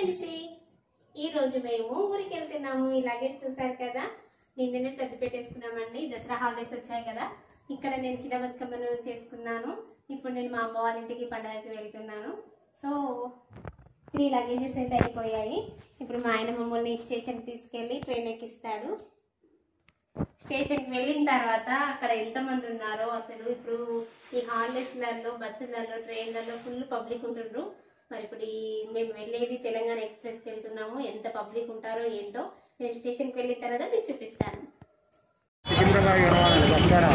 Princi ఈ రోజు మేము ఊరికి వెళ్తున్నాము ఇలాగే చూసారు కదా నిన్ననే సర్ది పెట్టేసుకున్నామండి దసరా హాలిడేస్ వచ్చాయి కదా ఇక్కడ నేను చిన్న బతుకమ్మను చేసుకున్నాను ఇప్పుడు నేను మా అమ్మ వాళ్ళ ఇంటికి పండగకి వెళ్తున్నాను సో త్రీ లగేజెస్ అయితే అయిపోయాయి ఇప్పుడు మా ఆయన మమ్మల్ని స్టేషన్ తీసుకెళ్ళి ట్రైన్ ఎక్కిస్తాడు స్టేషన్కి వెళ్ళిన తర్వాత అక్కడ ఎంతమంది ఉన్నారో అసలు ఇప్పుడు ఈ హాలిడేస్లలో బస్సులలో ట్రైన్లలో ఫుల్ పబ్లిక్ ఉంటుండ్రు మరి ఇప్పుడు ఈ మేము వెళ్ళేది తెలంగాణ ఎక్స్ప్రెస్కి వెళ్తున్నాము ఎంత పబ్లిక్ ఉంటారో ఏంటో నేను స్టేషన్కి వెళ్ళిన తర్వాత మీకు చూపిస్తాను సికింద్రాబాద్ వినవాలి బంగారా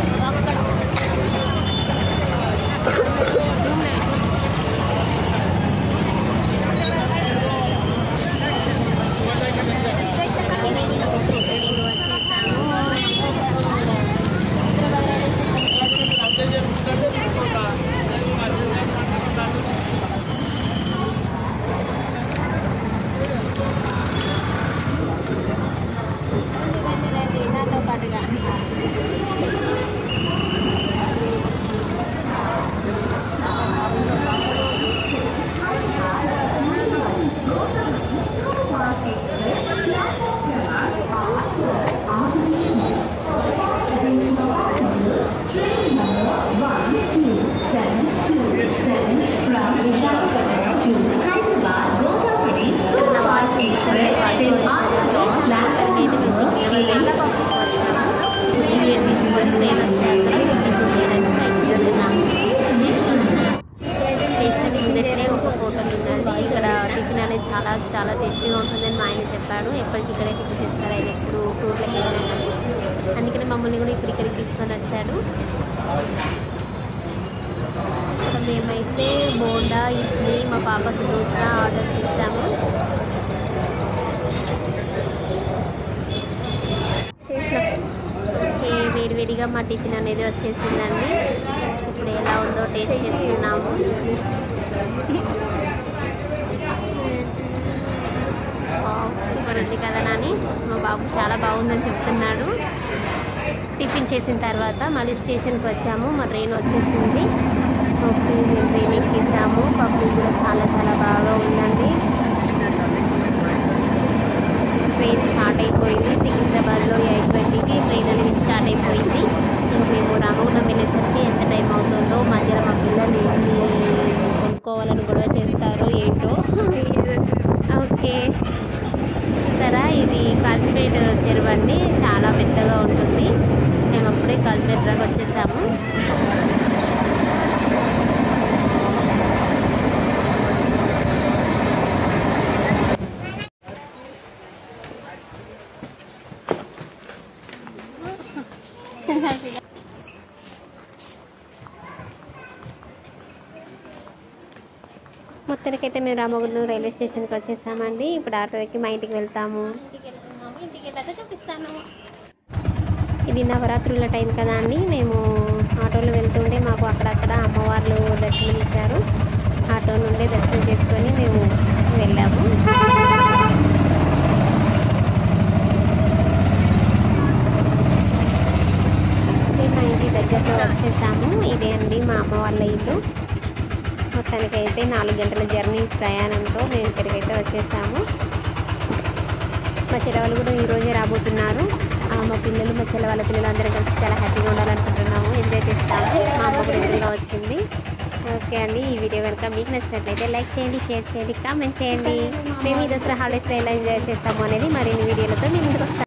నాతో పాటుగా నా వాయిస్ వినిపిస్తుంది. వాయిస్ అయితే ఇమీడియట్ తీసుకొని ట్రైన్ వచ్చాక టిఫిన్ చేయడానికి బయలుదేరుతున్నాము ఇక్కడైతే స్టేషన్ దగ్గరే ఒక హోటల్ ఉన్నది ఇక్కడ టిఫిన్ అనేది చాలా చాలా టేస్టీగా ఉంటుందని మా ఆయన చెప్పాడు ఎప్పటికి ఇక్కడే టిఫిన్ చేస్తారు ఆయన ఎప్పుడు టూర్లకి వెళ్ళాలని అందుకని మమ్మల్ని కూడా ఇప్పుడు ఇక్కడికి తీసుకొని వచ్చాడు ఇక్కడ మేమైతే బోండా ఇడ్లీ మా పాపకి దోశ ఆర్డర్ చేసాము చేసిన ఓకే వేడివేడిగా మా టిఫిన్ అనేది వచ్చేసిందండి ఇప్పుడు ఎలా ఉందో టేస్ట్ చేస్తున్నాము సూపర్ ఉంది కదా నాని మా బాబు చాలా బాగుందని చెప్తున్నాడు టిఫిన్ చేసిన తర్వాత మళ్ళీ స్టేషన్కి వచ్చాము మా ట్రైన్ వచ్చేసింది ఓకే మేము ట్రైన్ ఎక్కేసాము పబ్లిక్ కూడా చాలా చాలా బాగా ఉందండి ట్రైన్ స్టార్ట్ అయిపోయింది సికింద్రాబాద్లో ఎయిట్ ట్వంటీకి ట్రైన్ అనేది స్టార్ట్ అయిపోయింది ఇంకా మేము రామగుండం వెళ్ళేసరికి ఎంత టైం అవుతుందో మధ్యలో మా పిల్లలు ఏమి కొనుక్కోవాలని గొడవ చేస్తారో ఏంటో ఓకే చూసారా ఇది కాల్చిపేట చెరువు అండి చాలా పెద్దగా ఉంటుంది మేము అప్పుడే కాల్చిపేట దాకా వచ్చేసాము మొత్తానికైతే మేము రామగుండం రైల్వే స్టేషన్కి వచ్చేసామండి ఇప్పుడు ఆటో ఎక్కి మా ఇంటికి వెళ్తాము ఇంటికి వెళ్ళాక చూపిస్తాను ఇది నవరాత్రుల టైం కదా అండి మేము ఆటోలో వెళ్తుంటే మాకు అక్కడక్కడ అమ్మవార్లు దర్శనం ఇచ్చారు ఆటో నుండి దర్శనం చేసుకొని మేము వెళ్ళాము ఓకే, మా ఇంటి దగ్గరలో వచ్చేసాము ఇదే అండి మా అమ్మ వాళ్ళ ఇల్లు మొత్తానికి అయితే నాలుగు గంటల జర్నీ ప్రయాణంతో మేము ఇక్కడికైతే వచ్చేసాము మా చెల్లవాళ్ళు కూడా ఈరోజే రాబోతున్నారు ఆ, మా పిల్లలు మా చెల్ల వాళ్ళ పిల్లలు అందరం కలిసి చాలా హ్యాపీగా ఉండాలనుకుంటున్నాము ఎంజాయ్ చేస్తాము మా అమ్మ కూడా ఎదురుగా వచ్చింది ఓకే అండి ఈ వీడియో కనుక మీకు నచ్చినట్లయితే లైక్ చేయండి షేర్ చేయండి కామెంట్ చేయండి మేము ఈ దసరా హాలిడేస్లో ఎలా ఎంజాయ్ చేస్తాము అనేది మరిన్ని వీడియోలతో మేము ముందుకు వస్తాము